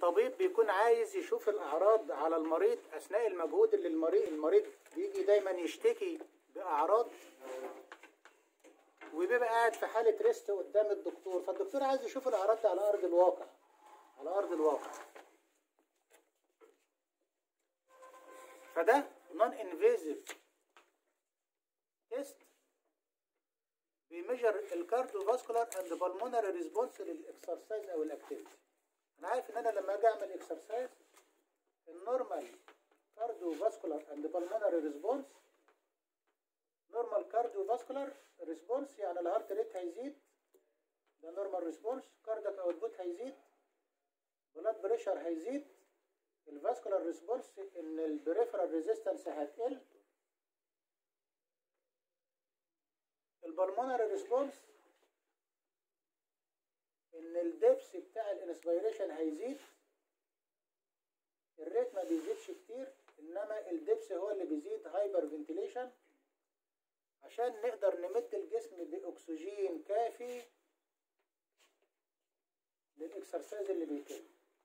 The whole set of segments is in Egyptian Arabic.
الطبيب بيكون عايز يشوف الأعراض على المريض أثناء المجهود اللي المريض المريض بيجي دايما يشتكي بأعراض وبيبقى قاعد في حالة ريست قدام الدكتور فالدكتور عايز يشوف الأعراض دي على أرض الواقع على أرض الواقع فده نون انفيزيف تيست بيميجر الكارديو فاسكولار اند بالمونري ريسبونس للاكسرسايز او الاكتيفيتي انا عارف ان انا لما اجي اعمل اكسرسايز النورمال كارديو فاسكولار اند بالمونري ريسبونس نورمال كارديو فاسكولار ريسبونس يعني الهارت ريت هيزيد ده نورمال ريسبونس كاردياك اوتبوت هيزيد بلاد بريشر هيزيد الفاسكولار ريسبونس ان البريفرال ريزيستنس هتقل البلمونري ريسبونس ان الدبس بتاع الانسبيريشن هيزيد الريت ما بيزيدش كتير انما الدبس هو اللي بيزيد هايبر فنتيليشن عشان نقدر نمد الجسم باكسجين كافي للاكسرسايز اللي بيتم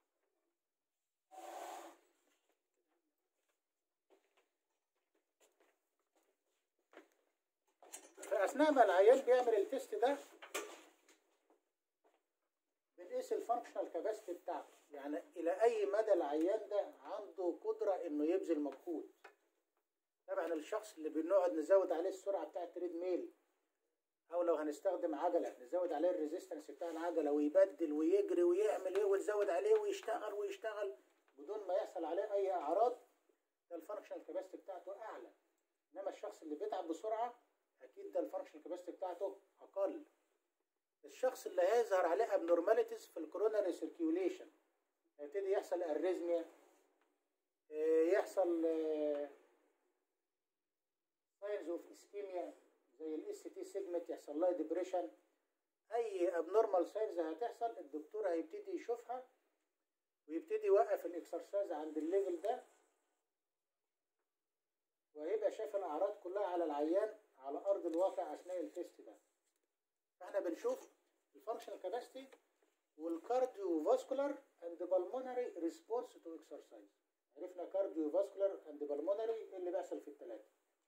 فاثناء ما العيان بيعمل التيست ده بنقيس الفانكشنال كاباسيتي بتاعته يعني الى اي مدى العيان ده عنده قدره انه يبذل مجهود طبعا الشخص اللي بنقعد نزود عليه السرعه بتاعه التريد ميل او لو هنستخدم عجله نزود عليه الريزيستنس بتاع العجله ويبدل ويجري ويعمل ايه ونزود عليه ويشتغل ويشتغل بدون ما يحصل عليه اي اعراض ده الفانكشنال كاباسيتي بتاعته اعلى انما الشخص اللي بيتعب بسرعه اكيد ده الفانكشن كاباسيتي بتاعته اقل الشخص اللي هيظهر عليه ابنورماليتيز في الكوروناري سيركيوليشن هيبتدي يحصل اريزميا يحصل ساينز اوف اسكيميا زي الاس تي سيجمنت يحصل لها ديبريشن اي ابنورمال ساينز هتحصل الدكتور هيبتدي يشوفها ويبتدي يوقف الاكسرسايز عند الليفل ده وهيبقى شايف الاعراض كلها على العيان على ارض الواقع اثناء التيست ده فاحنا بنشوف الفانكشنال كاباسيتي والكارديو فاسكولار اند بالمونري ريسبونس تو اكسرسايز عرفنا كارديو فاسكولار اند بالمونري ايه اللي بيحصل في الثلاثه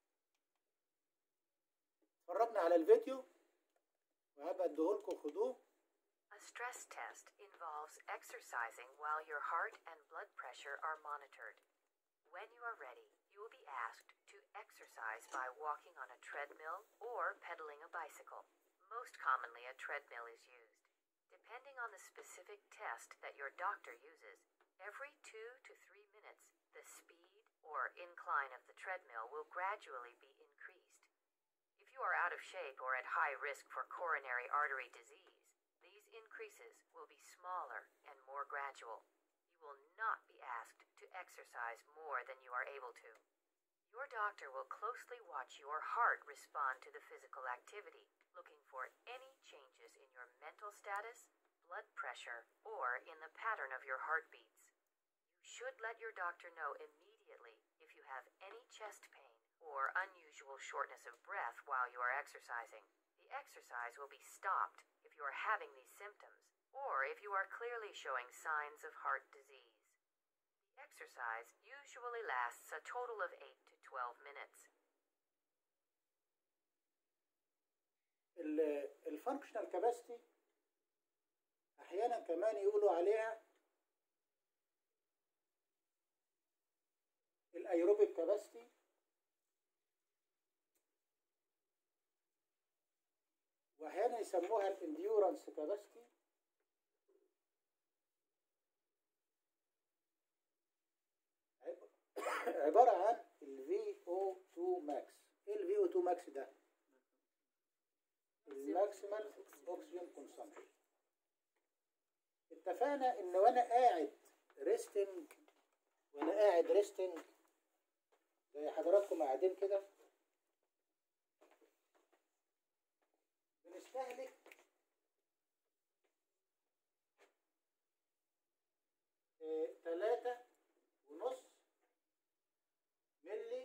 اتفرجنا على الفيديو وهبقى اديهولكم خدوه A stress test involves exercising while your heart and blood pressure are monitored. When you are ready, you will be asked to exercise by walking on a treadmill or pedaling a bicycle. Most commonly, a treadmill is used. Depending on the specific test that your doctor uses, every two to three minutes, the speed or incline of the treadmill will gradually be increased. If you are out of shape or at high risk for coronary artery disease, these increases will be smaller and more gradual. You will not be asked to exercise more than you are able to. Your doctor will closely watch your heart respond to the physical activity, looking for any changes in your mental status, blood pressure, or in the pattern of your heartbeats. You should let your doctor know immediately if you have any chest pain or unusual shortness of breath while you are exercising. The exercise will be stopped if you are having these symptoms or if you are clearly showing signs of heart disease. The exercise usually lasts a total of 8 to 12 minutes. الفانكشنال كاباسيتي احيانا كمان يقولوا عليها الايروبيك كاباسيتي واحيانا يسموها الانديورنس كاباسيتي عبارة عن ال VO2 max ايه ال VO2 max ده الماكسيمال اوكسجين كونسامشن اتفقنا ان وانا قاعد ريستنج وانا قاعد ريستنج زي حضراتكم قاعدين كده بنستهلك ثلاثة ونص ملي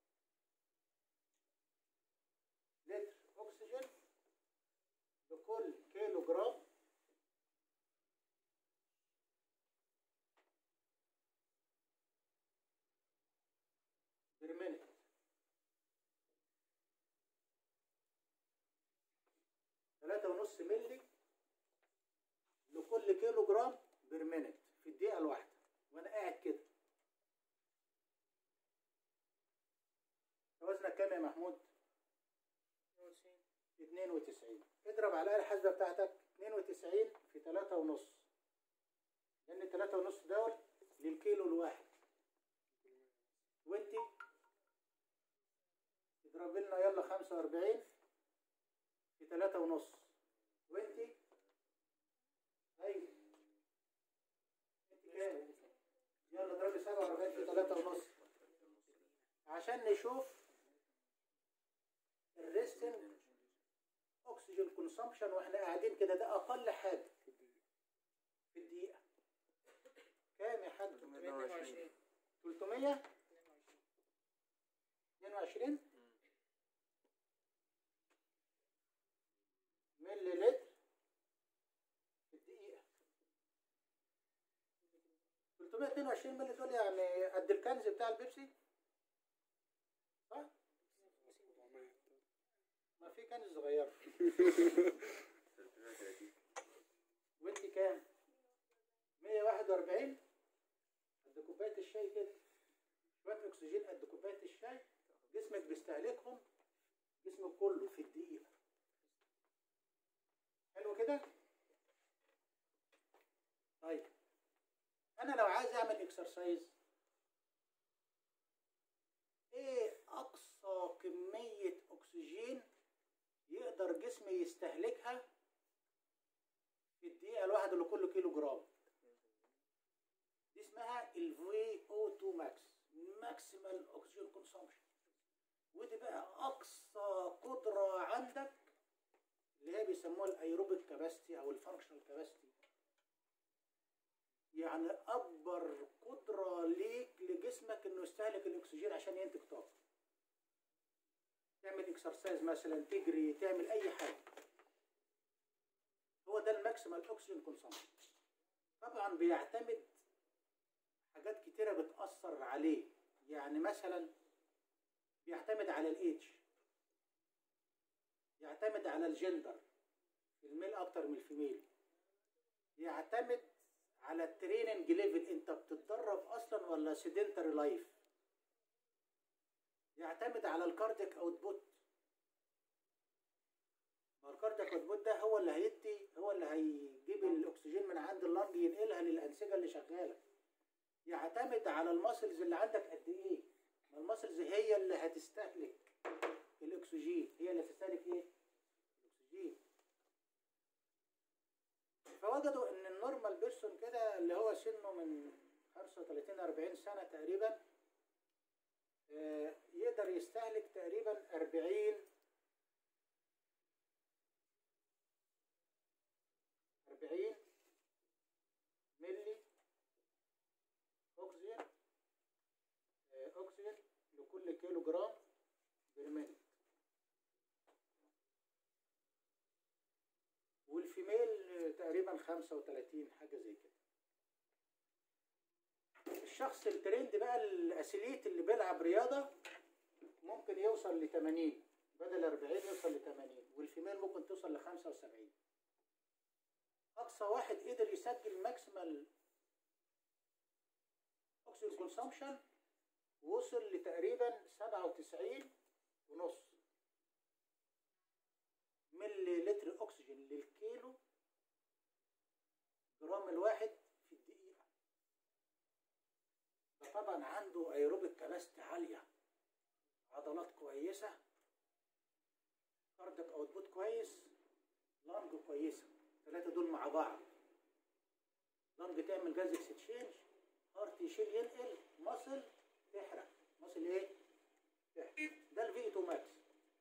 لتر أكسجين بكل كيلو جرام ونص ملي لكل كيلو جرام بير مينت في الدقيقة الواحدة وأنا قاعد كده وزنك كام يا محمود؟ 92 اضرب على الآلة الحاسبة بتاعتك 92 في 3 ونص لأن 3 ونص دول للكيلو الواحد وانت اضرب لنا يلا 45 في 3 ونص وانت ايوه انت كام يلا اضربي 47 في 3 ونص عشان نشوف الريستنج اكسجين كونسامشن واحنا قاعدين كده ده اقل حاجه في الدقيقه كام يا حاج 22 300 22 ملي لتر في الدقيقة 322 ملي دول يعني قد الكنز بتاع البيبسي صح؟ ما في كنز صغير وانت كام؟ 141 قد كوباية الشاي كده شوية أكسجين قد كوباية الشاي جسمك بيستهلكهم جسمك كله في الدقيقة حلو كده؟ طيب أنا لو عايز أعمل إكسرسايز إيه أقصى كمية أكسجين يقدر جسمي يستهلكها في الدقيقة الواحدة لكل كيلو جرام دي اسمها ال VO2 max maximal oxygen consumption ودي بقى اقصى قدرة عندك اللي هي بيسموها الايروبيك كاباسيتي او الفانكشنال كاباسيتي يعني اكبر قدرة ليك لجسمك انه يستهلك الاكسجين عشان ينتج طاقة تعمل اكسرسايز مثلا تجري تعمل اي حاجة هو ده الماكسيمال اوكسجين كونسامشن طبعا بيعتمد حاجات كتيرة بتأثر عليه يعني مثلا بيعتمد على الايدج يعتمد على الجندر الميل اكتر من الفيميل يعتمد على التريننج ليفل انت بتتدرب اصلا ولا سيدنتري لايف يعتمد على الكارديك اوتبوت ما الكارديك اوتبوت ده هو اللي هيدي هو اللي هيجيب الاكسجين من عند اللنج ينقلها للانسجه اللي شغاله يعتمد على الماسلز اللي عندك قد ايه ما الماسلز هي اللي هتستهلك الاكسجين هي اللي هتستهلك ايه الاكسجين فوجدوا ان النورمال بيرسون كده اللي هو سنه من 35 40 سنه تقريبا آه، يقدر يستهلك تقريبا 40 40 ملي اكسجين آه، اكسجين لكل كيلو جرام بالمينت والفيميل آه، تقريبا 35 حاجه زي كده الشخص الترند بقى الاسيليت اللي بيلعب رياضه ممكن يوصل ل 80 بدل 40 يوصل ل 80 والفيميل ممكن توصل ل 75 اقصى واحد قدر يسجل ماكسيمال اوكسجين كونسامشن وصل لتقريبا 97 ونص ملي لتر اكسجين للكيلو جرام الواحد في الدقيقة ده طبعا عنده ايروبيك كباستي عالية عضلات كويسة كارديك اوتبوت كويس لانج كويسة الثلاثة دول مع بعض لانج تعمل جاز اكستشينج هارت يشيل ينقل مصل تحرق مصل ايه؟ تحرق ده الفي 2 ماكس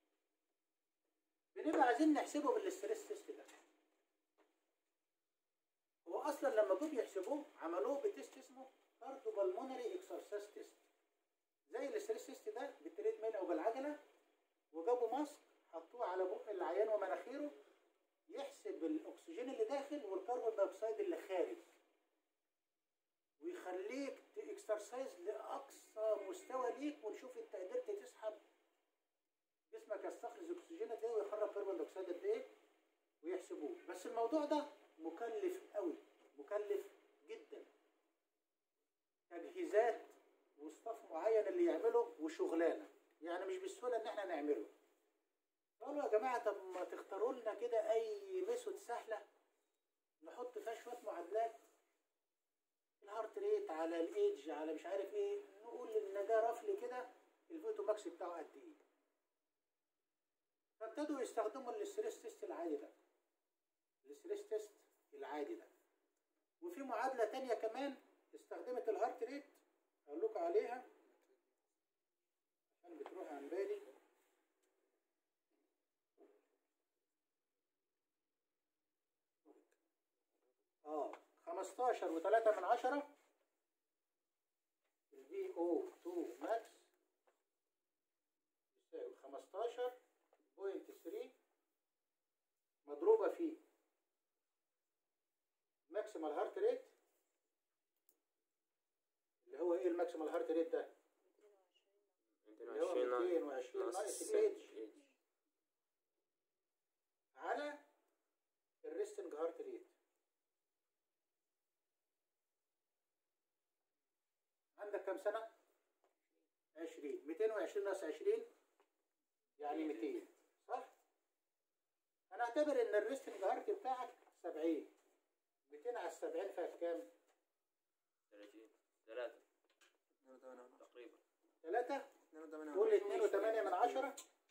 بنبقى عايزين نحسبه بالاستريس تيست ده هو اصلا لما جم يحسبوه عملوه بتيست اسمه كاردو بالمونري اكسرسايز تيست زي الاستريس تيست ده بالتريد ميل او بالعجله وجابوا ماسك حطوه على بق العيان ومناخيره يحسب الاكسجين اللي داخل والكربون دايوكسيد اللي خارج ويخليك اكسرسايز لاقصى مستوى ليك ونشوف انت قدرت تسحب جسمك يستخرج اكسجين قد ايه ويخرج كربون دايوكسيد قد ايه ويحسبوه بس الموضوع ده مكلف قوي مكلف جدا تجهيزات وصف معين اللي يعمله وشغلانه يعني مش بالسهوله ان احنا نعمله قالوا يا جماعه طب ما تختاروا لنا كده اي ميثود سهله نحط فيها شويه معادلات الهارت ريت على الايدج على مش عارف ايه نقول ان ده رفلي كده الفوتو ماكس بتاعه قد ايه فابتدوا يستخدموا الاستريس تيست العادي ده الاستريس تيست العادي ده وفي معادله تانية كمان استخدمت الهارت ريت اقول لكم عليها عشان بتروح عن بالي اه 15 و3 من عشرة الفي او 2 ماكس يساوي 15.3 مضروبة في ماكسيمال هارت ريت اللي هو ايه الماكسيمال هارت ريت ده؟ اللي هو 220 ناقص الايدج على الريستنج هارت ريت عندك كام سنة؟ 20 220 ناقص 20 يعني 200 صح؟ أنا أعتبر إن الريستنج هارت بتاعك 70 200 على 70 فيها كام؟ 30 ثلاثة تقريبا 3 قول 2 و8 من 10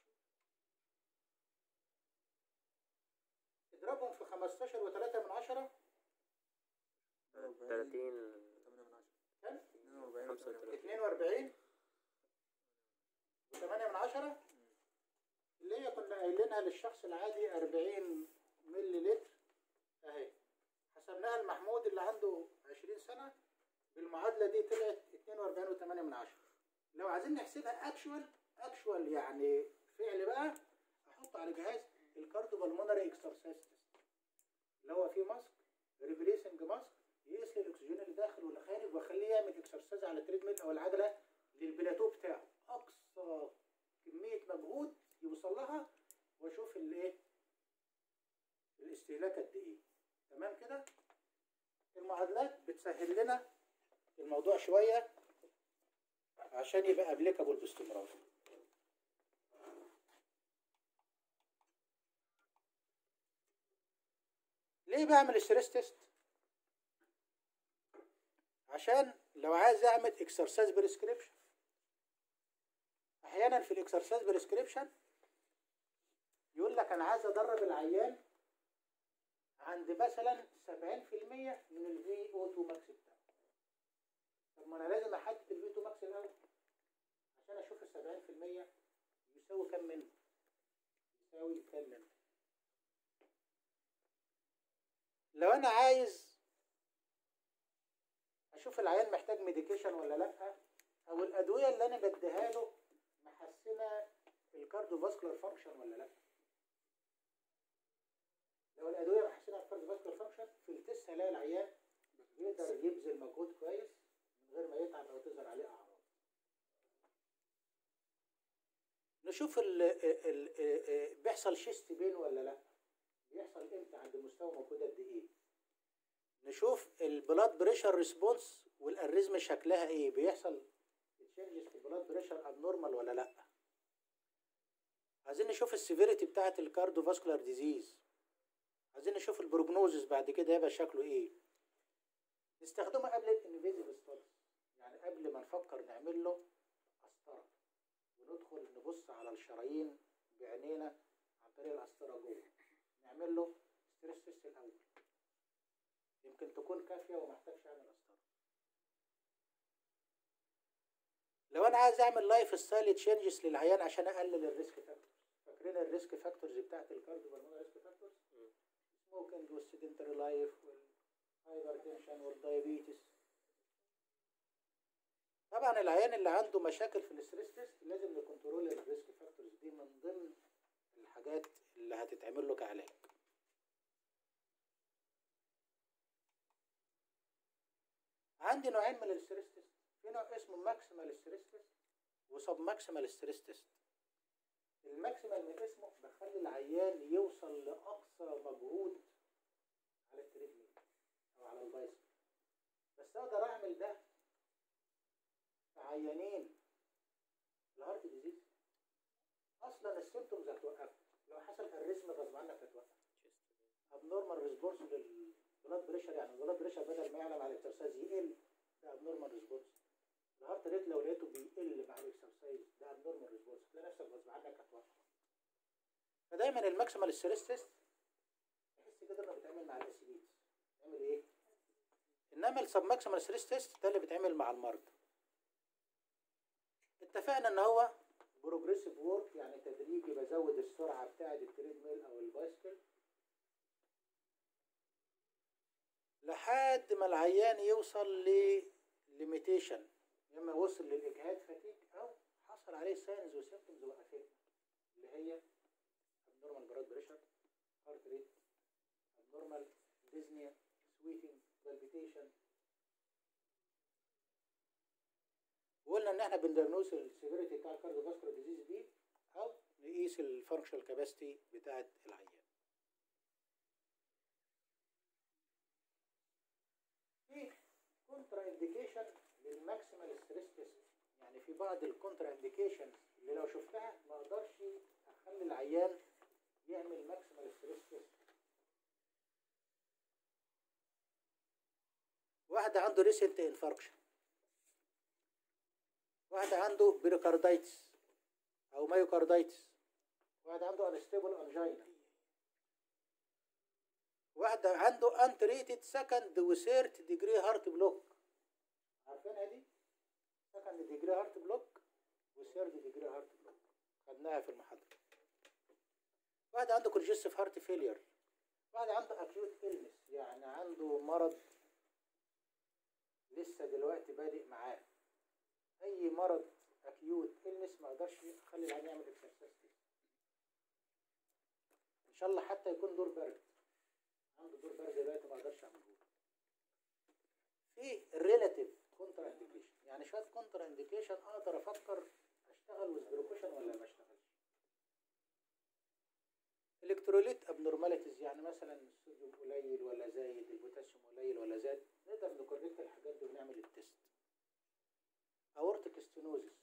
اضربهم في 15 و3 من 10 30 كام؟ 35 42 و8 من 10 اللي هي كنا قايلينها للشخص العادي 40 ملي لتر اهي حسبناها لمحمود اللي عنده 20 سنة بالمعادلة دي طلعت 42 و8 من 10 لو عايزين نحسبها اكشوال اكشوال يعني فعل بقى احط على جهاز الكاردو بالمونري اكسرسايز تيست اللي هو فيه ماسك ريبريسنج ماسك يقيس لي الاكسجين اللي داخل واللي خارج واخليه يعمل اكسرسايز على التريد ميل او العجله للبلاتو بتاعه اقصى كميه مجهود يوصل لها واشوف الايه الاستهلاك قد ايه تمام كده المعادلات بتسهل لنا الموضوع شويه عشان يبقى ابليكابل باستمرار ليه بعمل ستريس تيست عشان لو عايز اعمل اكسرسايز بريسكريبشن احيانا في الاكسرسايز بريسكريبشن يقول لك انا عايز ادرب العيان عند مثلا 70% من الفي او 2 ماكس بتاعه طب ما انا لازم احدد الفي 2 ماكس الاول عشان اشوف ال 70% يساوي كام منه يساوي كام منه لو انا عايز اشوف العيان محتاج ميديكيشن ولا لا او الادويه اللي انا بديها له محسنه الكارديو فاسكولار فانكشن ولا لا لو الادويه محسنه الكارديو فاسكولار فانكشن في التست هلاقي العيان يقدر يبذل مجهود كويس من غير ما يتعب او تظهر عليه اعراض نشوف ال ال ال بيحصل شيست بين ولا لا بيحصل امتى عند مستوى موجود قد ايه نشوف البلاد بريشر ريسبونس والاريزم شكلها ايه بيحصل تشينجز في البلاد بريشر ابنورمال ولا لا عايزين نشوف السيفيريتي بتاعه الكارديو فاسكولار ديزيز عايزين نشوف البروجنوزس بعد كده يبقى شكله ايه نستخدمه قبل الانفيزيف ستادي يعني قبل ما نفكر نعمل له قسطره وندخل نبص على الشرايين بعينينا عن طريق القسطره جوه نعمل له ستريس تيست الاول يمكن تكون كافيه وما احتاجش اعمل قسطره لو انا عايز اعمل لايف ستايل تشينجز للعيان عشان اقلل الريسك فاكتورز فاكرين الريسك فاكتورز بتاعت الكارديو بالمونري ريسك فاكتورز سموكينج والسيدنتري لايف والهايبرتنشن والدايابيتس طبعا العيان اللي عنده مشاكل في الاستريس تيست لازم نكنترول الريسك فاكتورز دي من ضمن الحاجات اللي هتتعمل له كعلاج عندي نوعين من الاستريس تيست في نوع اسمه ماكسيمال ستريس تيست وسب ماكسيمال ستريس تيست الماكسيمال من اسمه بخلي العيان يوصل لاقصى مجهود على التريدميل او على البايسكل بس اقدر اعمل ده في عيانين الهارت ديزيز اصلا السيمتومز هتوقف لو حصل الريزم غصب عنك هتوقف ابنورمال ريسبونس للبلاد بريشر يعني البلاد بريشر بدل ما يعلم على الاكسرسايز يقل ده ابنورمال ريسبونس الهارت ريت لو لقيته بيقل مع الاكسرسايز ده ابنورمال ريسبونس تلاقي نفسك غصب عنك هتوقف فدايما الماكسيمال ستريس تيست تحس كده انه بيتعمل مع الاسيديت بيعمل ايه؟ انما السب ماكسيمال ستريس تيست ده اللي بيتعمل مع المرضى اتفقنا ان هو بروجريسيف وورك يعني تدريجي بزود السرعه بتاعه التريد ميل او البايسكل لحد ما العيان يوصل لليميتيشن يا اما وصل للاجهاد فتيج او حصل عليه ساينز وسيمبتومز وقفتها اللي هي abnormal blood pressure heart rate abnormal dyspnea sweating palpitation وقلنا ان احنا بندرنوس السيفيريتي بتاع الكارديوفاسكولار ديزيز دي او نقيس الفانكشنال كاباسيتي بتاعه العيان في كونترا انديكيشن للماكسيمال ستريس تيست يعني في بعض الكونترا انديكيشن اللي لو شفتها ما اقدرش اخلي العيان يعمل ماكسيمال ستريس تيست واحد عنده ريسنت انفاركشن واحد عنده بيريكاردايتس او مايوكاردايتس واحد عنده انستيبل انجينا واحد عنده انتريتد سكند وثيرد ديجري هارت بلوك عارفينها دي سكند ديجري هارت بلوك وثيرد ديجري هارت بلوك خدناها في المحاضره واحد عنده كونجستيف هارت فيلير واحد عنده اكيوت إلنس يعني عنده مرض لسه دلوقتي بادئ معاه اي مرض اكيوت إلنس ما اقدرش اخلي العيان يعمل اكسرسايز ان شاء الله حتى يكون دور برد عنده دور برد دلوقتي ما اقدرش اعمله في ريلاتيف كونترا انديكيشن يعني شويه كونترا انديكيشن اقدر افكر اشتغل ويز بروكوشن ولا ما اشتغلش الكتروليت ابنورماليتيز يعني مثلا الصوديوم قليل ولا زايد البوتاسيوم قليل ولا زاد نقدر نكوريكت الحاجات دي ونعمل التست اورتيك ستينوزيس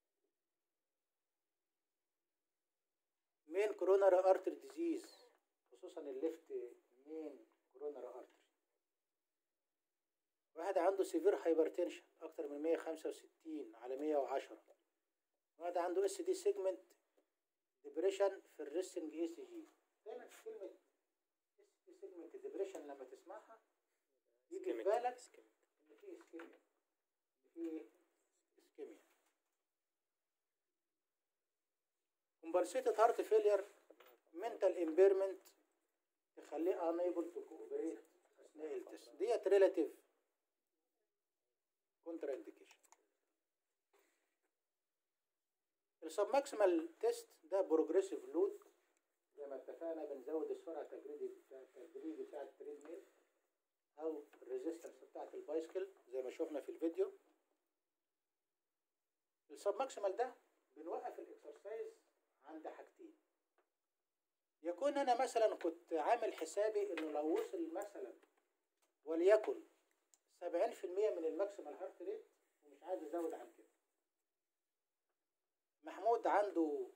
مين كوروناري ارتري ديزيز خصوصا الليفت مين كوروناري ارتري واحد عنده سيفير هايبرتنشن اكتر من 165 على 110 واحد عنده اس دي سيجمنت ديبريشن في الريستنج اي سي جي دايما في كلمه اس دي سيجمنت ديبريشن لما تسمعها يجي في بالك ان في اسكيميا ان في اسكيميا كومبنسيتد هارت فيلير منتال امبيرمنت تخليه unable to cooperate اثناء التست ديت ريلاتيف كونترا انديكيشن السب ماكسيمال تيست ده بروجريسيف لود زي ما اتفقنا بنزود السرعه التجريدي بتاع التدريجي بتاع التريد ميل او الريزيستنس بتاعت البايسكل زي ما شفنا في الفيديو السب ماكسيمال ده بنوقف الاكسرسايز عند حاجتين يكون انا مثلا كنت عامل حسابي انه لو وصل مثلا وليكن 70% من الماكسيمال هارت ريت ومش عايز ازود عن كده محمود عنده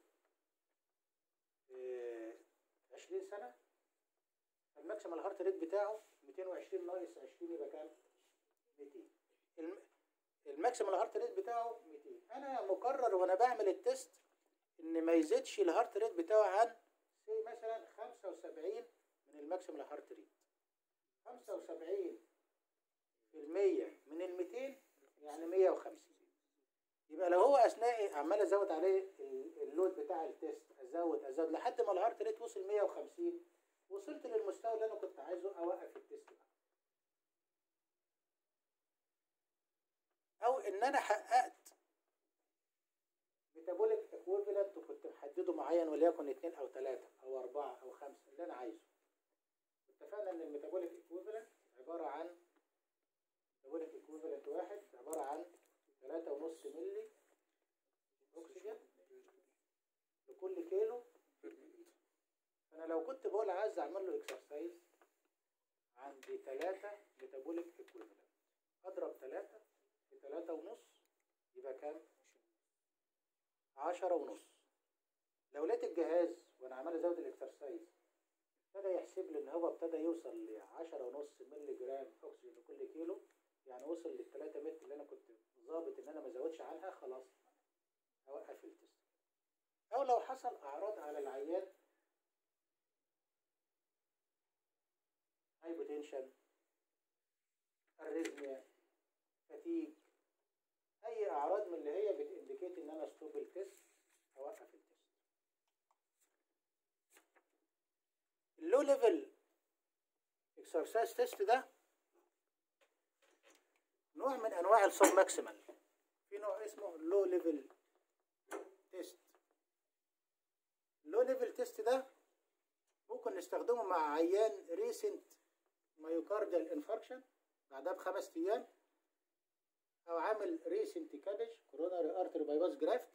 آه، 20 سنة الماكسيمال هارت ريت بتاعه 220 ناقص 20 يبقى كام؟ 200 الم- الماكسيمال هارت ريت بتاعه 200 انا مقرر وانا بعمل التست ان ما يزيدش الهارت ريت بتاعه عن سي مثلا 75 من الماكسيمال هارت ريت 75 في المية من ال 200 يعني 150 يبقى لو هو اثناء عمال ازود عليه ال- اللود بتاع التست ازود ازود لحد ما الهارت ريت وصل 150 وصلت للمستوى اللي انا كنت عايزه اوقف التست بقى او ان انا حققت ميتابوليك اكويفالنت وكنت محدده معين وليكن اثنين او ثلاثة او اربعة او خمسة اللي انا عايزه اتفقنا ان الميتابوليك اكويفالنت عبارة عن ميتابوليك اكويفالنت واحد عبارة عن ثلاثة ونص ملي اكسجين لكل كيلو انا لو كنت بقول عايز اعمل له اكسرسايز عندي ثلاثة ميتابوليك ايكويفالنت اضرب ثلاثة في ثلاثة ونص يبقى كام؟ عشرة ونص لو لقيت الجهاز وانا عمال ازود الاكسرسايز ابتدى يحسب لي ان هو ابتدى يوصل ل 10 ونص مللي جرام اكسجين لكل كيلو يعني وصل لل 3 متر اللي انا كنت ظابط ان انا ما ازودش عنها خلاص اوقف التست او لو حصل اعراض على العيان هايبوتنشن اريزميا فتيج اي اعراض من اللي هي بتindicate ان انا ستوب التست اوقف التست اللو ليفل اكسرسايز تيست ده نوع من انواع السب ماكسيمال في نوع اسمه لو ليفل تيست اللو ليفل تيست ده ممكن نستخدمه مع عيان ريسنت مايوكارديال انفاركشن بعدها بخمس ايام او عامل ريسنت كابج كوروناري ارتري بايباس جرافت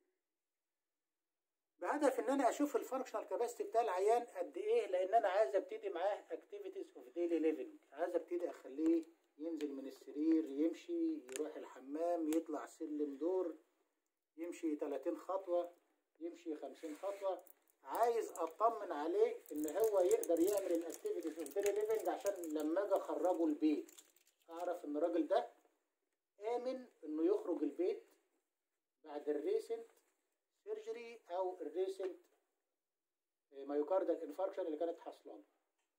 بهدف ان انا اشوف الفانكشنال كاباسيتي بتاع العيان قد ايه لان انا عايز ابتدي معاه اكتيفيتيز اوف ديلي ليفنج عايز ابتدي اخليه ينزل من السرير يمشي يروح الحمام يطلع سلم دور يمشي 30 خطوة يمشي 50 خطوة عايز اطمن عليه ان هو يقدر يعمل الاكتيفيتيز اوف ديلي ليفنج عشان لما اجي اخرجه البيت اعرف ان الراجل ده امن انه يخرج البيت بعد الريسنت سيرجري او الريسنت مايوكاردال انفاركشن اللي كانت حاصله له.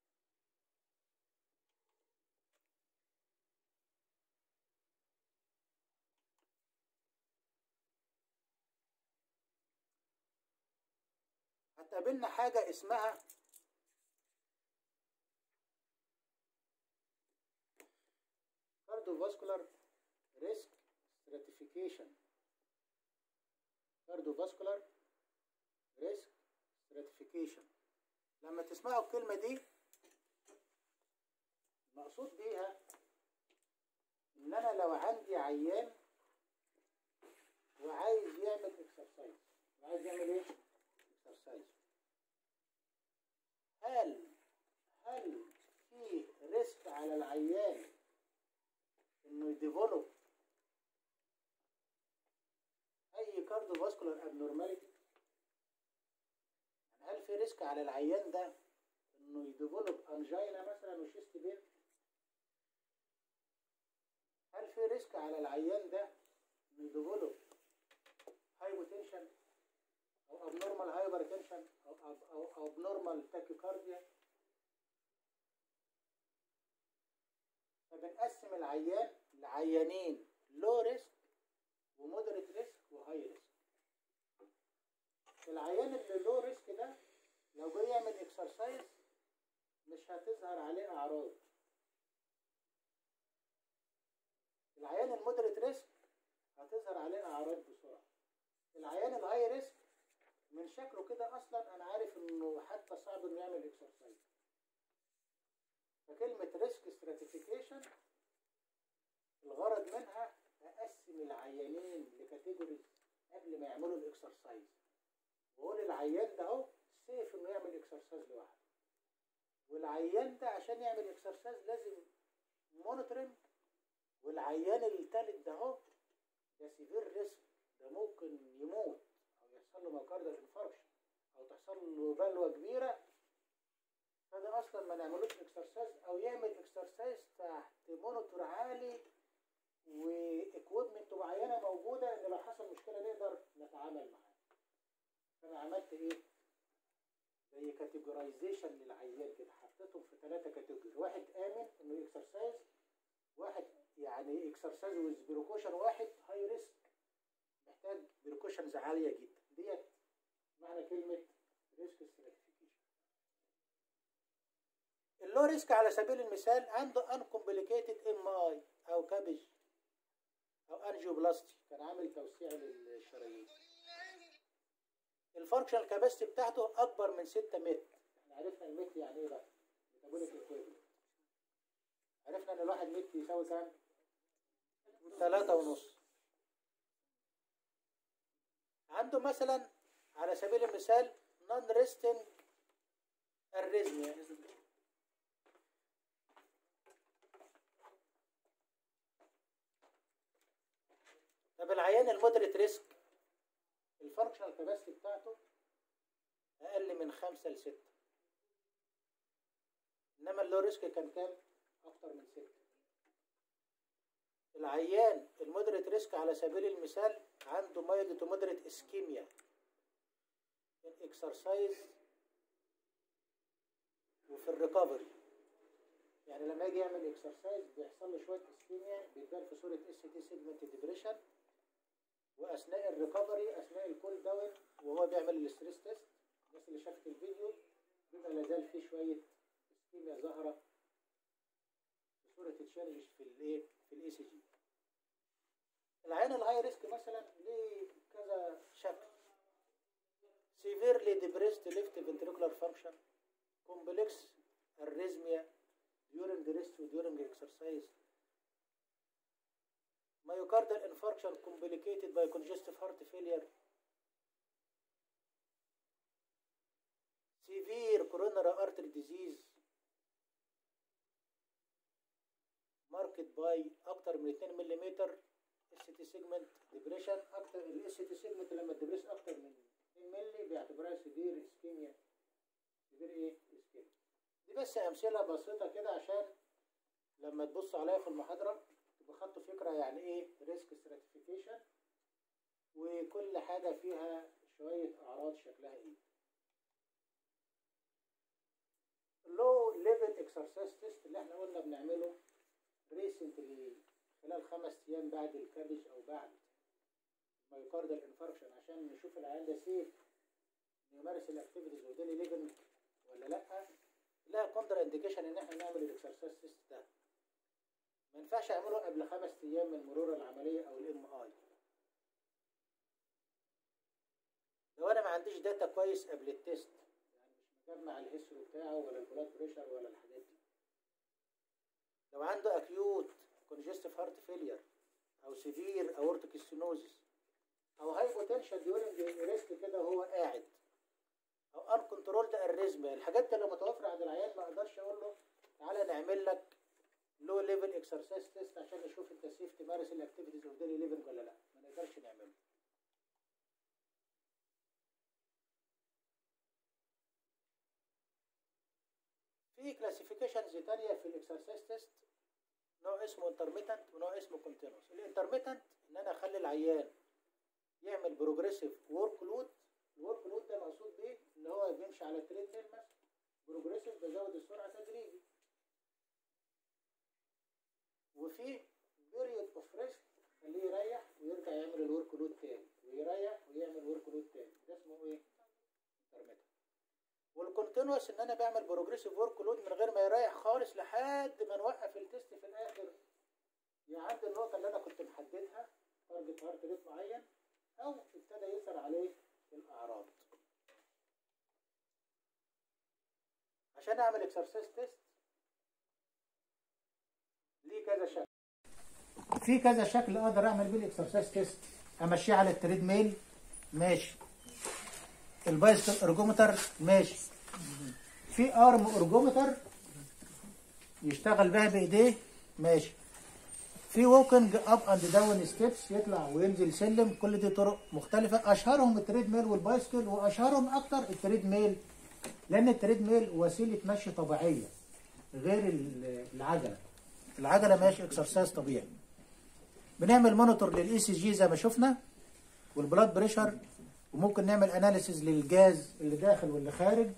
هتقابلنا حاجة اسمها cardiovascular risk stratification cardiovascular risk stratification لما تسمعوا الكلمة دي المقصود بيها ان انا لو عندي عيان وعايز يعمل اكسرسايز وعايز يعمل ايه اكسرسايز هل هل في ريسك على العيان انه يديفلوب اي كارديوفاسكولار ابنورماليتي يعني هل في ريسك على العيان ده انه يديفلوب انجينا مثلا وشيست بين هل في ريسك على العيان ده انه يديفلوب هايبوتنشن او ابنورمال هايبرتنشن او او ابنورمال تاكيكارديا فبنقسم العيان لعيانين لو ريسك ومودريت ريسك وهاي ريسك العيان اللي لو ريسك ده لو جاي يعمل اكسرسايز مش هتظهر عليه اعراض العيان المودريت ريسك هتظهر عليه اعراض بسرعه العيان الهاي ريسك من شكله كده اصلا انا عارف انه حتى صعب انه يعمل اكسرسايز فكلمة ريسك ستراتيفيكيشن الغرض منها اقسم العيانين لكاتيجوريز قبل ما يعملوا الاكسرسايز واقول العيان ده اهو سيف انه يعمل اكسرسايز لوحده والعيان ده عشان يعمل اكسرسايز لازم مونيتورنج والعيان التالت ده اهو ده سيفير ريسك ده ممكن يموت او يحصل له مايوكاردال انفاركشن او تحصل له بلوه كبيره فده اصلا ما نعملوش اكسرسايز او يعمل اكسرسايز تحت مونيتور عالي واكويبمنت معينه موجوده ان لو حصل مشكله نقدر نتعامل معاها فانا عملت ايه زي كاتيجورايزيشن للعيان كده حطيتهم في ثلاثه كاتيجوري واحد امن انه اكسرسايز واحد يعني اكسرسايز ويز بروكوشن واحد هاي ريسك محتاج بريكوشنز عاليه جدا ديت معنى كلمه ريسك ستراتيفيكيشن اللو ريسك على سبيل المثال عنده انكمبليكيتد ام اي او كابج او انجيوبلاستي كان عامل توسيع للشرايين الفانكشنال كاباسيتي بتاعته اكبر من 6 متر احنا عرفنا المتر يعني ايه بقى ميتابوليك ايكويفالنت عرفنا ان الواحد متر يساوي كام ثلاثة ونص عنده مثلا على سبيل المثال نون ريستنج الريزميا طب العيان المودريت ريسك الفانكشنال كاباسيتي بتاعته اقل من خمسة لستة انما اللو ريسك كان كام اكتر من ستة العيان المودريت ريسك على سبيل المثال عنده مايلد تو مودريت اسكيميا الاكسرسايز وفي الريكفري يعني لما يجي يعمل اكسرسايز بيحصل له شويه اسكيميا بيبان في صوره اس تي سيجمنت ديبريشن واثناء الريكفري اثناء الكول داون وهو بيعمل الستريس تيست الناس اللي شافت الفيديو بيبقى لازال في شويه اسكيميا ظاهره في صوره تشالنج في الايه في الاي سي جي العين الهاي ريسك مثلا ليه كذا شكل severely depressed left ventricular function complex arrhythmia during rest و during exercise myocardial infarction complicated by congestive heart failure severe coronary artery disease marked by اكتر من 2 ملم اس تي سيجمنت ديبريشن اكتر الاس تي سيجمنت لما تدبريس اكتر من 2 ملي بيعتبرها سيفير اسكيميا سيفير ايه اسكيميا دي بس امثله بسيطه كده عشان لما تبص عليها في المحاضره تبقى خدتوا فكره يعني ايه ريسك ستراتيفيكيشن وكل حاجه فيها شويه اعراض شكلها ايه اللو ليفل اكسرسايز تيست اللي احنا قلنا بنعمله ريسنتلي خلال خمس ايام بعد الكابج او بعد مايوكاردال انفاركشن عشان نشوف العيان ده سيف يمارس الاكتيفيتيز وديلي ليفنج ولا لا لها كونتر انديكيشن ان احنا نعمل الاكسرسايز تيست ده ما ينفعش اعمله قبل خمس ايام من مرور العمليه او الام اي لو انا ما عنديش داتا كويس قبل التيست يعني مش مجمع الهيستوري بتاعه ولا البلاد بريشر ولا الحاجات دي لو عنده اكيوت congestive heart failure او severe aortic stenosis او hypotension during ريسك كده وهو قاعد او uncontrolled arrhythmia الحاجات دي لو متوفره عند العيان ما اقدرش اقول له تعالى نعمل لك لو ليفل اكسرسايز تيست عشان نشوف انت سيف تمارس الاكتيفيتيز اوف ديلي ليفنج ولا لا ما نقدرش نعمله في كلاسيفيكيشنز تانية في الاكسرسايز تيست نوع اسمه انترميتنت ونوع اسمه كونتينوس الانترميتنت ان انا اخلي العيان يعمل بروجريسيف ورك لود الورك لود ده مقصود بيه ان هو بيمشي على التريد ميل مثلا بروجريسيف بزود السرعه تدريجي وفي بيريود اوف ريست خليه يريح ويرجع يعمل الورك لود تاني ويريح ويعمل ورك لود تاني ده اسمه ايه؟ انترميتنت والكونتينوس ان انا بعمل بروجريسيف ورك لود من غير ما يريح خالص لحد ما نوقف التيست في الاخر يعدي النقطه اللي انا كنت محددها تارجت هارت ريت معين او ابتدى يظهر عليه الاعراض عشان اعمل اكسرسايز تيست ليه كذا شكل في كذا شكل اقدر اعمل بيه الاكسرسايز تيست امشيه على التريد ميل ماشي البايسكل ارجومتر ماشي في ارم ارجومتر يشتغل بها بايديه ماشي في ووكينج اب اند داون ستيبس يطلع وينزل سلم كل دي طرق مختلفه اشهرهم التريد ميل والبايسكل واشهرهم اكتر التريد ميل لان التريد ميل وسيله مشي طبيعيه غير ال- العجله العجله ماشي اكسرسايز طبيعي بنعمل مونيتور للاي سي جي زي ما شفنا والبلاد بريشر وممكن نعمل اناليسيز للجاز اللي داخل واللي خارج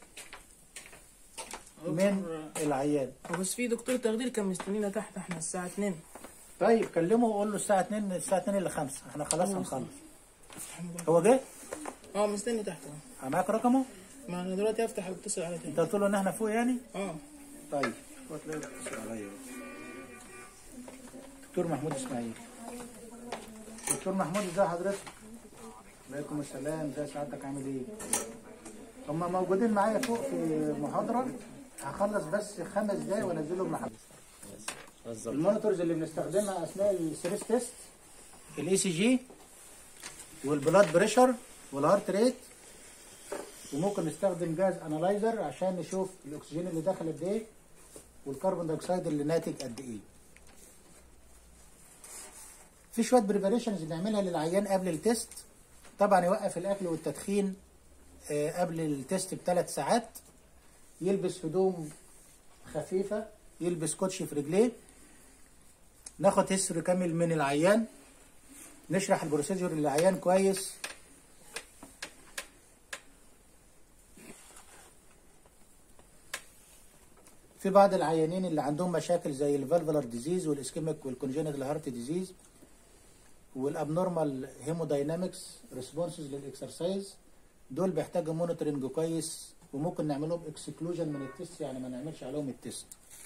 من العيان بس في دكتور تخدير كان مستنينا تحت احنا الساعة 2 طيب كلمه وقول له الساعه 2 الساعه 2 الا 5 احنا خلاص هنخلص هو جه اه مستني تحت اهو معاك رقمه ما انا دلوقتي افتح اتصل عليه انت تاني قلت له ان احنا فوق يعني اه طيب هو تلاقيه بيتصل عليا دكتور محمود اسماعيل دكتور محمود ازي حضرتك عليكم السلام ازي سعادتك عامل ايه هم موجودين معايا فوق في محاضره هخلص بس خمس دقايق وانزلهم المحاضره بالظبط المونيتورز اللي بنستخدمها اثناء الستريس تيست الاي سي جي والبلاد بريشر والهارت ريت وممكن نستخدم جهاز انالايزر عشان نشوف الاكسجين اللي داخل قد ايه والكربون دايوكسيد اللي ناتج قد ايه في شويه بريباريشنز نعملها للعيان قبل التيست طبعا يوقف الاكل والتدخين آه، قبل التيست بثلاث ساعات يلبس هدوم خفيفه يلبس كوتشي في رجليه ناخد هيستوري كامل من العيان نشرح البروسيجر للعيان كويس في بعض العيانين اللي عندهم مشاكل زي الفالفولار ديزيز والاسكيميك والكونجينيتال هارت ديزيز والابنورمال هيموداينامكس ريسبونسز للاكسرسايز دول بيحتاجوا مونيتورنج كويس وممكن نعمل لهم اكسكلوجن من التست يعني ما نعملش عليهم التست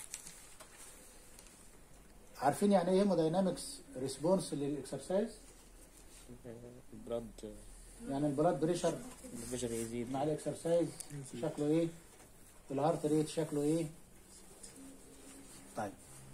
عارفين يعني ايه هيموداينامكس ريسبونس للاكسرسايز البلاد يعني البلاد بريشر البشر يزيد مع الاكسرسايز شكله ايه الهارت ريت شكله ايه طيب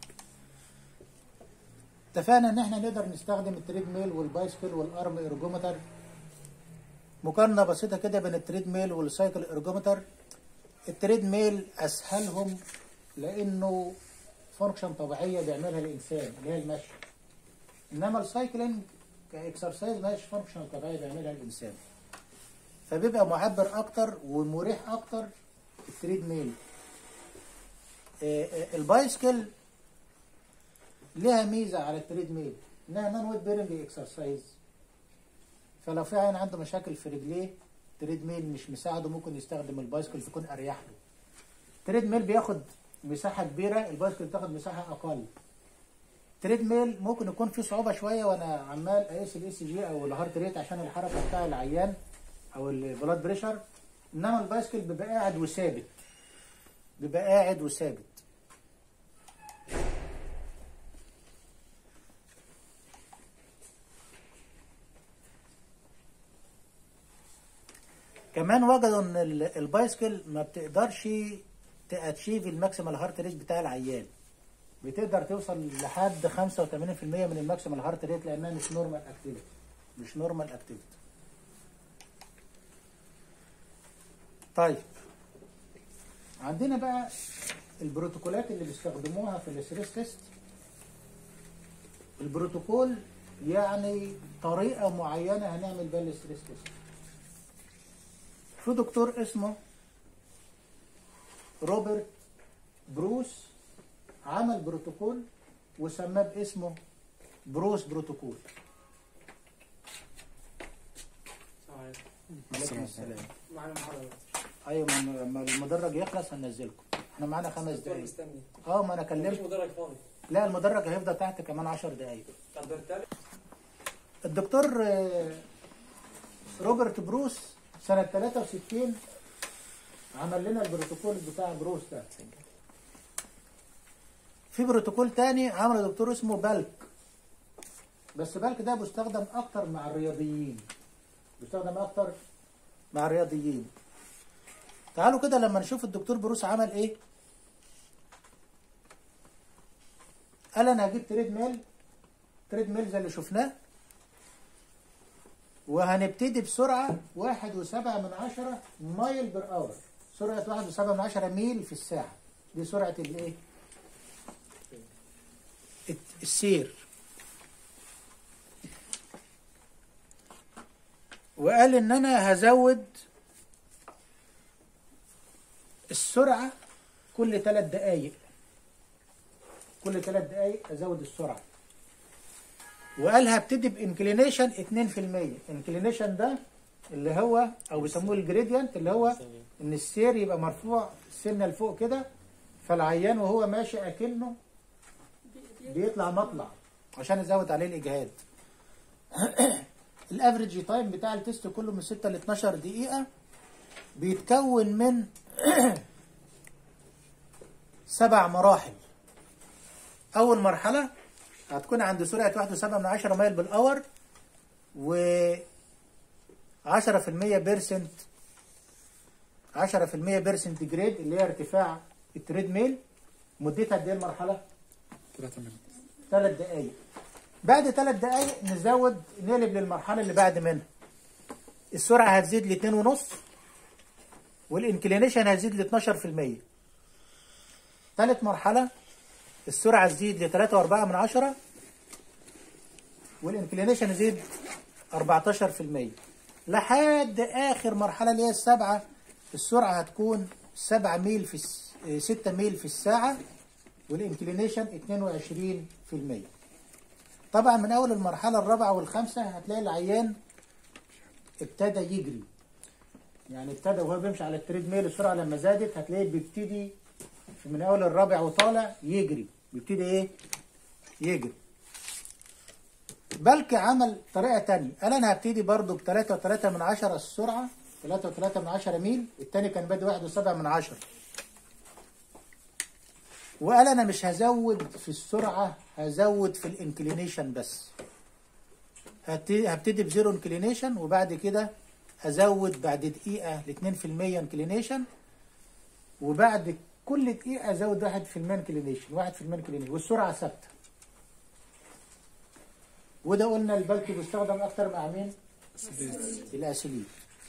اتفقنا ان احنا نقدر نستخدم التريد ميل والبايسكل والارم ارجومتر مقارنه بسيطه كده بين التريد ميل والسايكل ارجومتر التريد ميل اسهلهم لانه فانكشن طبيعيه بيعملها الانسان اللي هي المشي انما السايكلينج كاكسرسايز مش فانكشن طبيعيه بيعملها الانسان فبيبقى معبر اكتر ومريح اكتر التريد ميل آه، آه، البايسكل لها ميزه على التريد ميل انها نون ويت بيرنج اكسرسايز فلو في عين عنده مشاكل في رجليه التريد ميل مش مساعده ممكن يستخدم البايسكل تكون اريح له التريد ميل بياخد مساحه كبيره البايسكل بتاخد مساحه اقل تريد ميل ممكن يكون في صعوبه شويه وانا عمال اقيس الاس جي او الهارت ريت عشان الحركه بتاع العيان او البلاد بريشر انما البايسكل بيبقى قاعد وثابت بيبقى قاعد وثابت كمان وجدوا ان ال- البايسكل ما بتقدرش تاتشيف الماكسيمال هارت ريت بتاع العيان بتقدر توصل لحد 85% من الماكسيمال هارت ريت لانها مش نورمال اكتيفيتي مش نورمال اكتيفيتي طيب عندنا بقى البروتوكولات اللي بيستخدموها في الستريس تيست البروتوكول يعني طريقة معينة هنعمل بيها الستريس تيست في دكتور اسمه روبرت بروس عمل بروتوكول وسماه باسمه بروس بروتوكول عليكم السلام معنا محاضرة ايوه ما- لما المدرج يخلص هننزلكم احنا معانا خمس دكتور دقايق مستني اه ما انا مفيش كلمت مدرج فاضي لا المدرج هيفضل تحت كمان عشر دقايق قدرت الدكتور آه، روبرت بروس سنة 63 عمل لنا البروتوكول بتاع بروس ده في بروتوكول تاني عمله دكتور اسمه بالك بس بالك ده بيستخدم اكتر مع الرياضيين بيستخدم اكتر مع الرياضيين تعالوا كده لما نشوف الدكتور بروس عمل ايه قال انا هجيب تريد ميل تريد ميل زي اللي شفناه وهنبتدي بسرعة واحد وسبعة من عشرة مايل بر اور سرعة واحد وسبعة من عشرة ميل في الساعة دي سرعة الايه الت- السير وقال ان انا هزود السرعة كل ثلاث دقايق كل ثلاث دقايق ازود السرعة وقال هبتدي بانكلينيشن 2% انكلينيشن ده اللي هو او بيسموه الجريدينت اللي هو ان السير يبقى مرفوع سنه لفوق كده فالعيان وهو ماشي اكنه بيطلع مطلع عشان يزود عليه الاجهاد الافريج تايم بتاع التست كله من 6 ل 12 دقيقه بيتكون من سبع مراحل اول مرحله هتكون عند سرعة واحد وسبعة من عشرة مايل بالأور و عشرة في المية بيرسنت عشرة في المية بيرسنت جريد اللي هي ارتفاع التريد ميل مدتها قد ايه المرحلة؟ ثلاث دقايق بعد ثلاث دقايق نزود نقلب للمرحلة اللي بعد منها السرعة هتزيد لاتنين ونص والانكلينيشن هيزيد ل 12% ثالث مرحلة السرعة تزيد ل 3.4 من عشرة والانكلينيشن يزيد 14% لحد آخر مرحلة اللي هي السبعة السرعة هتكون 7 ميل في الس... 6 ميل في الساعة والانكلينيشن 22% طبعا من أول المرحلة الرابعة والخامسة هتلاقي العيان ابتدى يجري يعني ابتدى وهو بيمشي على التريد ميل السرعة لما زادت هتلاقيه بيبتدي من أول الرابع وطالع يجري بيبتدي إيه؟ يجري بلكي عمل طريقة تانية قال أنا هبتدي برضو بتلاتة وتلاتة من عشرة السرعة تلاتة وتلاتة من عشرة ميل التاني كان بادئ واحد وسبعة من عشرة وقال أنا مش هزود في السرعة هزود في الانكلينيشن بس هبتدي هبتدي بزيرو انكلينيشن وبعد كده ازود بعد دقيقة ل 2% انكلينيشن وبعد كل دقيقة ازود 1% انكلينيشن 1% انكلينيشن والسرعة ثابتة وده قلنا البلك بيستخدم اكتر مع مين؟ الاسيلين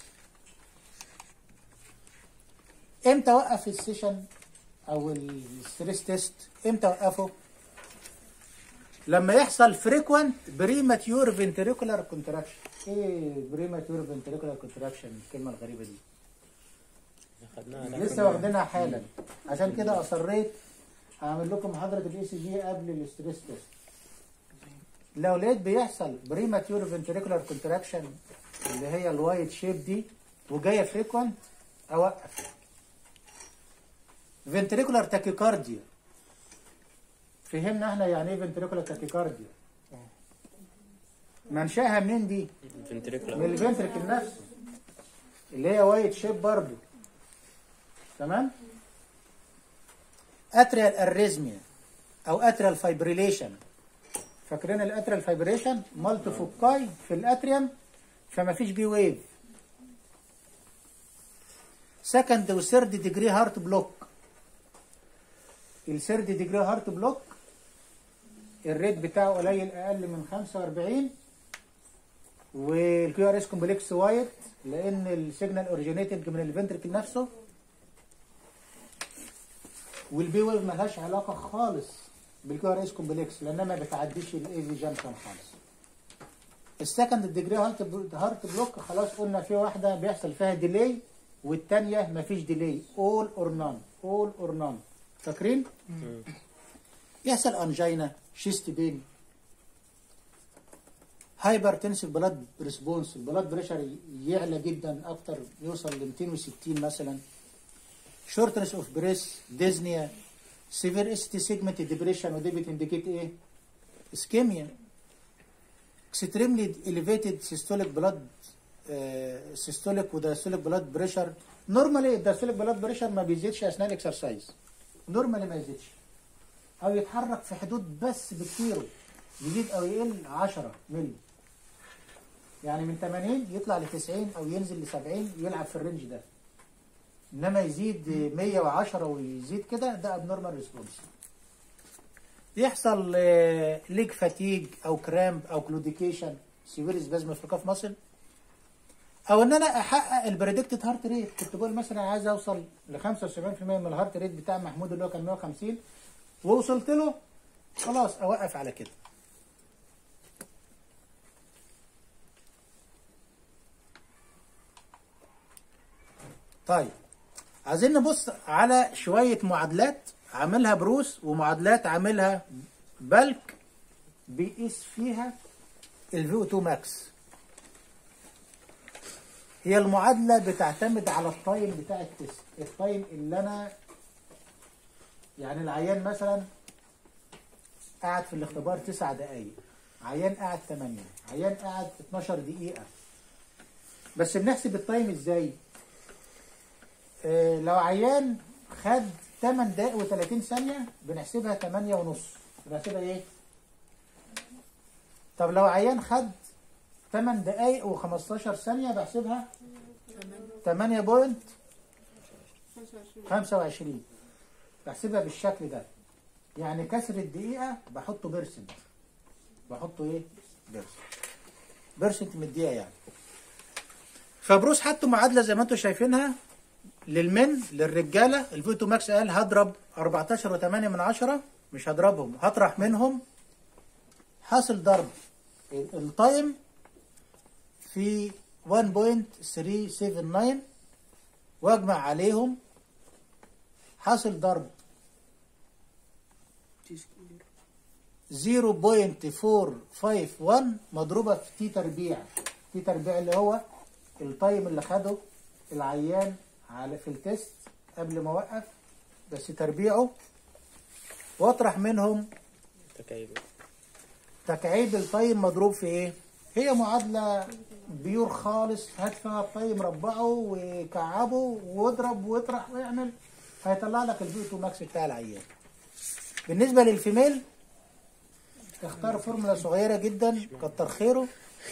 امتى اوقف السيشن او الستريس تيست امتى اوقفه؟ لما يحصل فريكوينت بريماتيور فنتريكولار كونتراكشن ايه بريماتيور فنتريكولار كونتراكشن الكلمه الغريبه دي خدناها لسه واخدينها حالا عشان كده اصريت هعمل لكم محاضره الاي سي جي قبل الاستريس تيست لو لقيت بيحصل بريماتيور فنتريكولار كونتراكشن اللي هي الوايت شيب دي وجايه فريكوينت اوقف فنتريكولار تاكيكارديا فهمنا احنا يعني ايه فنتريكولار تاكيكارديا منشأها منين دي؟ من فنتريكولا الفنتركل نفسه اللي هي وايت شيب برضه تمام اتريال اريزميا او اتريال فايبريليشن فاكرين الاتريال فايبريشن مالتي فوكاي في الاتريوم فما فيش بي ويف سكند وثيرد ديجري هارت بلوك الثيرد ديجري هارت بلوك الريت بتاعه قليل اقل من 45 والكيو ار اس كومبلكس وايت لان السيجنال اوريجينيتنج من الفنتركل نفسه والبي ويف ملهاش علاقه خالص بالكيو ار اس كومبلكس لانها ما بتعديش الاي في جانكشن خالص السكند ديجري هارت هارت بلوك خلاص قلنا في واحده بيحصل فيها ديلي والثانيه مفيش ديلي اول اور نون اول اور نون فاكرين؟ يحصل انجينا شيست بين هايبر تنسيف بلاد ريسبونس البلاد بريشر يعلى جدا اكتر يوصل ل 260 مثلا شورتنس اوف بريس ديزنيا سيفير اس تي سيجمنت ديبريشن ودي بتنديكيت ايه؟ اسكيميا اكستريملي اليفيتد سيستوليك بلاد سيستوليك ودايستوليك بلاد بريشر نورمالي الدايستوليك بلاد بريشر ما بيزيدش اثناء الاكسرسايز نورمالي ما يزيدش او يتحرك في حدود بس بكتيره يزيد او يقل 10 مللي يعني من 80 يطلع ل 90 او ينزل ل 70 يلعب في الرينج ده انما يزيد 110 ويزيد كده ده ابنورمال ريسبونس يحصل ليج فاتيج او كرامب او كلوديكيشن سيفير سبازم في الكاف ماسل او ان انا احقق البريدكتد هارت ريت كنت بقول مثلا عايز اوصل ل 75% من الهارت ريت بتاع محمود اللي هو كان 150 ووصلت له خلاص اوقف على كده طيب عايزين نبص على شوية معادلات عاملها بروس ومعادلات عاملها بلك بيقيس فيها الفي او 2 ماكس هي المعادلة بتعتمد على التايم بتاع التست التايم اللي انا يعني العيان مثلا قاعد في الاختبار تسع دقايق عيان قاعد 8 عيان قاعد 12 دقيقة بس بنحسب التايم ازاي؟ آه لو عيان خد 8 دقايق و30 ثانية بنحسبها 8 ونص بنحسبها ايه؟ طب لو عيان خد 8 دقايق و15 ثانية بحسبها 8 بوينت 25 بحسبها بالشكل ده يعني كسر الدقيقة بحطه بيرسنت بحطه ايه؟ بيرسنت بيرسنت من الدقيقة يعني فبروس حطوا معادلة زي ما انتم شايفينها للمن للرجاله الفيتو ماكس قال هضرب 14 و8 من عشرة مش هضربهم هطرح منهم حاصل ضرب التايم في 1.379 واجمع عليهم حاصل ضرب 0.451 مضروبة في تي تربيع تي تربيع اللي هو التايم اللي خده العيان على في التست قبل ما اوقف بس تربيعه واطرح منهم تكعيب تكعيب الطيب مضروب في ايه؟ هي معادلة بيور خالص هات فيها الطيب ربعه وكعبه واضرب واطرح واعمل هيطلع لك الفيتو ماكس بتاع العيان. بالنسبة للفيميل اختار فورمولا صغيرة جدا كتر خيره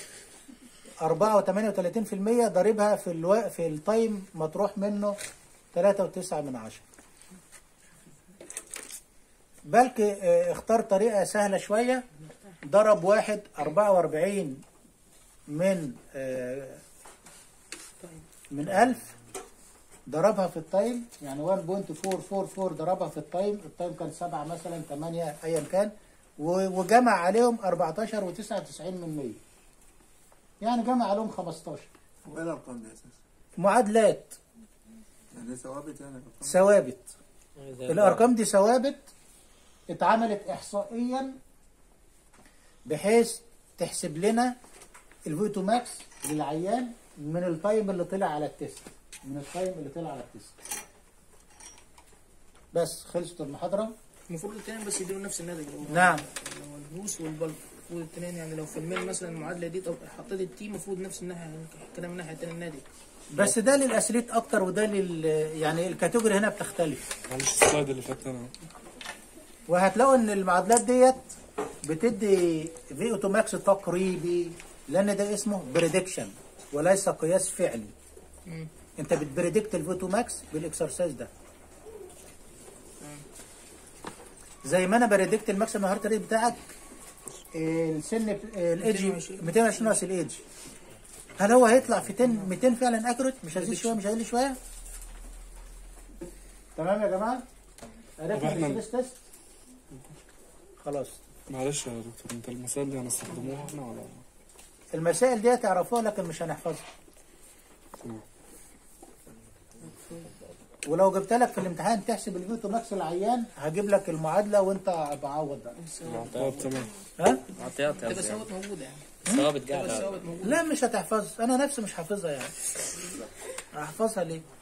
4 و38% ضاربها في الو... في التايم مطروح منه 3.9 من عشرة بلك اه، اختار طريقة سهلة شوية ضرب واحد 44 من اه، من 1000 ضربها في التايم يعني 1.444 ضربها في التايم التايم كان 7 مثلا 8 ايا كان و- وجمع عليهم 14 و99 من 100 يعني جمع عليهم 15 وايه الارقام دي اساسا؟ معادلات يعني ثوابت يعني الارقام ثوابت الارقام دي ثوابت اتعملت احصائيا بحيث تحسب لنا الفيتو ماكس للعيان من التايم اللي طلع على التست من التايم اللي طلع على التست بس خلصت المحاضره المفروض الاثنين بس يديروا نفس الناتج اللي هو نعم. اللي هو البوس والبلب المفروض الاثنين يعني لو في الميل مثلا المعادله دي طب حطيت التي المفروض نفس الناحيه كده من الناحيه الثانيه الناتج بس ده للاسليت اكتر وده لل يعني الكاتيجوري هنا بتختلف معلش السلايد اللي فات انا وهتلاقوا ان المعادلات ديت بتدي في اوتو ماكس تقريبي لان ده اسمه بريدكشن وليس قياس فعلي انت بتبريدكت الفيتو ماكس بالاكسرسايز ده زي ما انا بريدكت الماكسيمم هارت ريت بتاعك السن بت- الايدج 220. 220 ناقص الايدج هل هو هيطلع في 200 200 فعلا اكوريت مش هزيد شويه مش هقل شويه تمام يا جماعه طب عرفنا احنا- الستريس تيست خلاص معلش يا دكتور انت المسائل دي هنستخدموها احنا ولا المسائل دي تعرفوها لكن مش هنحفظها تمام. ولو جبت لك في الامتحان تحسب الفيتو ماكس العيان هجيب لك المعادله وانت بعوض بقى طب تمام ها اعطيات تبقى يعني ثوابت موجوده يعني ثوابت تبقى قاعدة ثوابت موجوده لا مش هتحفظ انا نفسي مش حافظها يعني هحفظها ليه